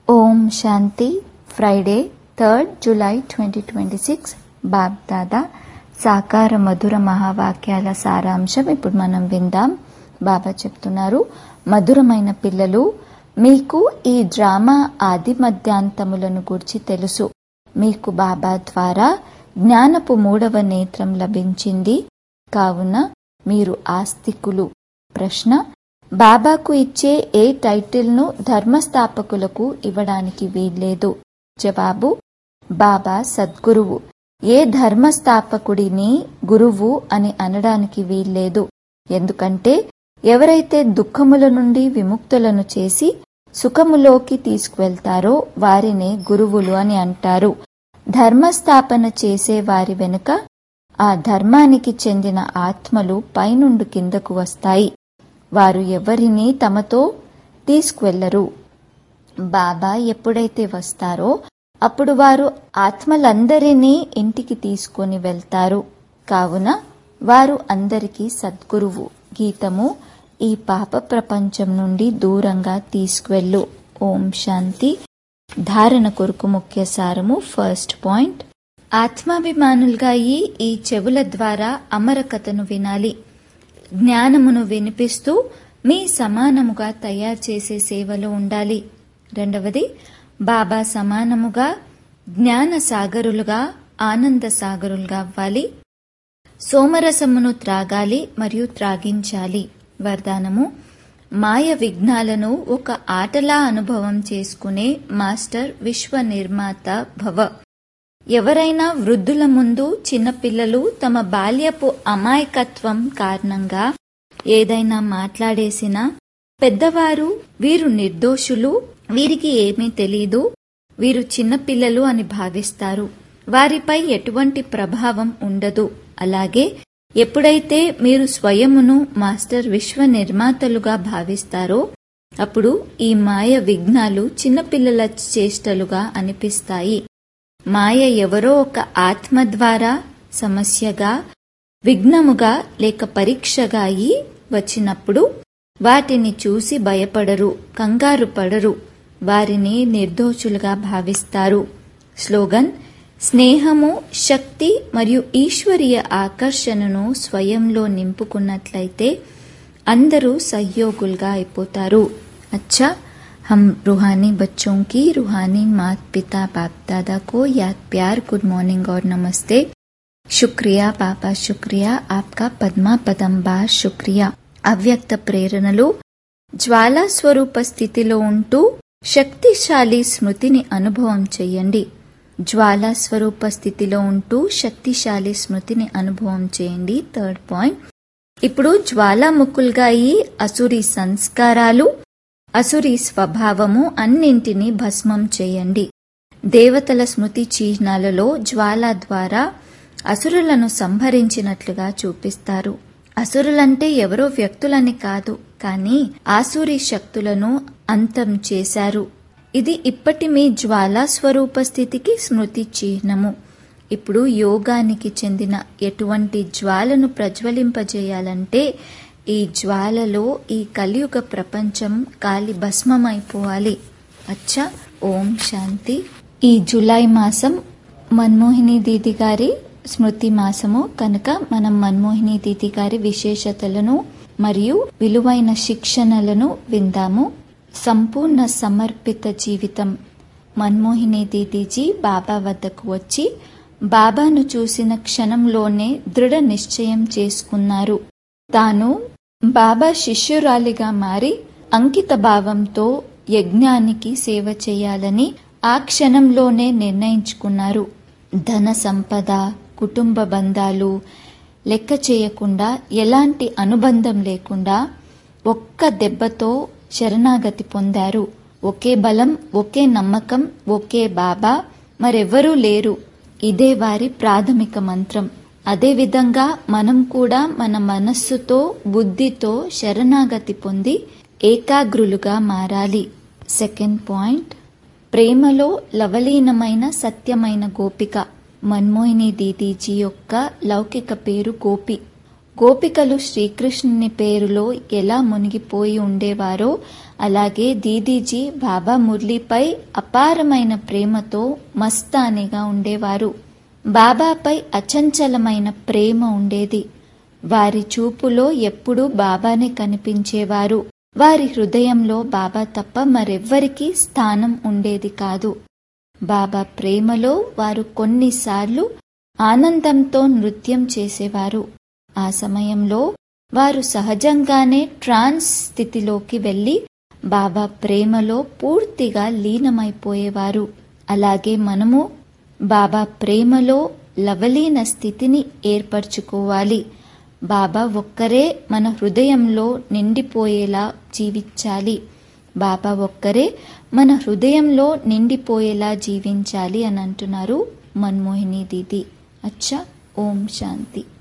ఓం Shanti Friday third July twenty twenty six Bapdada సాకార మధుర మహావాక్యాల సారాంశం ఇప్పుడు మనం విందాం బాబా చెప్తున్నారు మధురమైన పిల్లలు మీకు ఈ డ్రామా ఆది మధ్యాంతములను గురించి తెలుసు మీకు బాబా ద్వారా జ్ఞానపు మూడవ నేత్రం లభించింది కావున మీరు ఆస్తికులు ప్రశ్న బాబాకు ఇచ్చే ఏ టైటిల్ను ధర్మస్థాపకులకు ఇవ్వడానికి వీల్లేదు జవాబు బాబా సద్గురువు ఏ ధర్మస్థాపకుడిని గురువు అని అనడానికి వీల్లేదు ఎందుకంటే ఎవరైతే దుఃఖముల నుండి విముక్తులను చేసి సుఖములోకి తీసుకువెళ్తారో వారినే గురువులు అని అంటారు ధర్మస్థాపన చేసే వారి వెనుక ఆ ధర్మానికి చెందిన ఆత్మలు పైనుండి కిందకు వస్తాయి వారు ఎవరిని తమతో తీసుకువెళ్లరు బాబా ఎప్పుడైతే వస్తారో అప్పుడు వారు ఆత్మలందరినీ ఇంటికి తీసుకొని వెళ్తారు కావున వారు అందరికీ సద్గురువు గీతము ఈ పాప ప్రపంచం నుండి దూరంగా తీసుకువెళ్ళు ఓం శాంతి ధారణ కొరకు ముఖ్య సారము ఫస్ట్ పాయింట్ ఆత్మాభిమానులుగా ఈ ఈ చెవుల ద్వారా అమరకథను వినాలి జ్ఞానమును వినిపిస్తూ మీ సమానముగా తయారు చేసే సేవలో ఉండాలి రెండవది బాబా సమానముగా జ్ఞాన సాగరులుగా ఆనంద సాగరులుగా అవ్వాలి సోమరసమును త్రాగాలి మరియు త్రాగించాలి వరదానము మాయ విఘ్నాలను ఒక ఆటలా అనుభవం చేసుకునే మాస్టర్ విశ్వ నిర్మాత భవ ఎవరైనా వృద్ధుల ముందు చిన్నపిల్లలు తమ బాల్యపు అమాయకత్వం కారణంగా ఏదైనా మాట్లాడేసినా పెద్దవారు వీరు నిర్దోషులు వీరికి ఏమీ తెలీదు వీరు చిన్నపిల్లలు అని భావిస్తారు వారిపై ఎటువంటి ప్రభావం ఉండదు అలాగే ఎప్పుడైతే మీరు స్వయమును మాస్టర్ విశ్వ నిర్మాతలుగా భావిస్తారో అప్పుడు ఈ మాయ విఘ్నాలు చిన్నపిల్లల చేష్టలుగా అనిపిస్తాయి మాయ ఎవరో ఒక ఆత్మ ద్వారా సమస్యగా విఘ్నముగా లేక పరీక్షగా అయి వచ్చినప్పుడు వాటిని చూసి భయపడరు కంగారు పడరు వారిని నిర్దోషులుగా భావిస్తారు స్లోగన్ స్నేహము శక్తి మరియు ఈశ్వరీయ ఆకర్షణను స్వయంలో నింపుకున్నట్లయితే అందరూ సహయోగులుగా అయిపోతారు అచ్చా हम रूहानी बच्चों की रूहानी मात पिता बाप दादा को याद प्यार गुड मॉर्निंग और नमस्ते శుక్రియా పాపా శుక్రియా ఆప్కా పద్మా పదంబా శుక్రియా అవ్యక్త ప్రేరణలు జ్వాలా స్వరూప స్థితిలో ఉంటూ శక్తిశాలి స్మృతిని అనుభవం చెయ్యండి జ్వాలా స్వరూప స్థితిలో ఉంటూ శక్తిశాలి స్మృతిని అనుభవం చేయండి థర్డ్ పాయింట్ ఇప్పుడు జ్వాలాముఖులుగా ఈ అసురి సంస్కారాలు అసురి స్వభావము అన్నింటినీ భస్మం చేయండి దేవతల స్మృతి చిహ్నాలలో జ్వాల ద్వారా అసురులను సంహరించినట్లుగా చూపిస్తారు అసురులంటే ఎవరో వ్యక్తులని కాదు కానీ ఆసురి శక్తులను అంతం చేశారు ఇది ఇప్పటి మీ జ్వాలా స్వరూప స్థితికి స్మృతి చిహ్నము ఇప్పుడు యోగానికి చెందిన ఎటువంటి జ్వాలను ప్రజ్వలింపజేయాలంటే ఈ జ్వాలలో ఈ కలియుగ ప్రపంచం కాలి భస్మమైపోవాలి అచ్చా ఓం శాంతి ఈ జులై మాసం మన్మోహిని దీది గారి స్మృతి మాసము కనుక మనం మన్మోహిని దీది గారి విశేషతలను మరియు విలువైన శిక్షణలను విందాము సంపూర్ణ సమర్పిత జీవితం మన్మోహిని దీదీజీ బాబా వద్దకు వచ్చి బాబాను చూసిన క్షణంలోనే దృఢ నిశ్చయం చేసుకున్నారు తాను బాబా శిష్యురాలిగా మారి అంకిత భావంతో యజ్ఞానికి సేవ చేయాలని ఆ క్షణంలోనే నిర్ణయించుకున్నారు ధన సంపద కుటుంబ బంధాలు లెక్క చేయకుండా ఎలాంటి అనుబంధం లేకుండా ఒక్క దెబ్బతో శరణాగతి పొందారు ఒకే బలం ఒకే నమ్మకం ఒకే బాబా మరెవ్వరూ లేరు ఇదే వారి ప్రాథమిక మంత్రం అదేవిధంగా మనం కూడా మన మనస్సుతో బుద్ధితో శరణాగతి పొంది ఏకాగ్రులుగా మారాలి సెకండ్ పాయింట్ ప్రేమలో లవలీనమైన సత్యమైన గోపిక మన్మోహిని దీదీజీ యొక్క లౌకిక పేరు గోపి గోపికలు శ్రీకృష్ణుని పేరులో ఎలా మునిగిపోయి ఉండేవారో అలాగే దీదీజీ బాబా మురళిపై అపారమైన ప్రేమతో మస్తానిగా ఉండేవారు బాబాపై అచంచలమైన ప్రేమ ఉండేది వారి చూపులో ఎప్పుడూ బాబానే కనిపించేవారు వారి హృదయంలో బాబా తప్ప మరెవ్వరికీ స్థానం ఉండేది కాదు బాబా ప్రేమలో వారు కొన్నిసార్లు ఆనందంతో నృత్యం చేసేవారు ఆ సమయంలో వారు సహజంగానే ట్రాన్స్ స్థితిలోకి వెళ్లి బాబా ప్రేమలో పూర్తిగా లీనమైపోయేవారు అలాగే మనము బాబా ప్రేమలో లవలీన స్థితిని ఏర్పరచుకోవాలి బాబా ఒక్కరే మన హృదయంలో నిండిపోయేలా జీవించాలి బాబా ఒక్కరే మన హృదయంలో నిండిపోయేలా జీవించాలి అని అంటున్నారు మన్మోహిని దీది అచ్చా ఓం శాంతి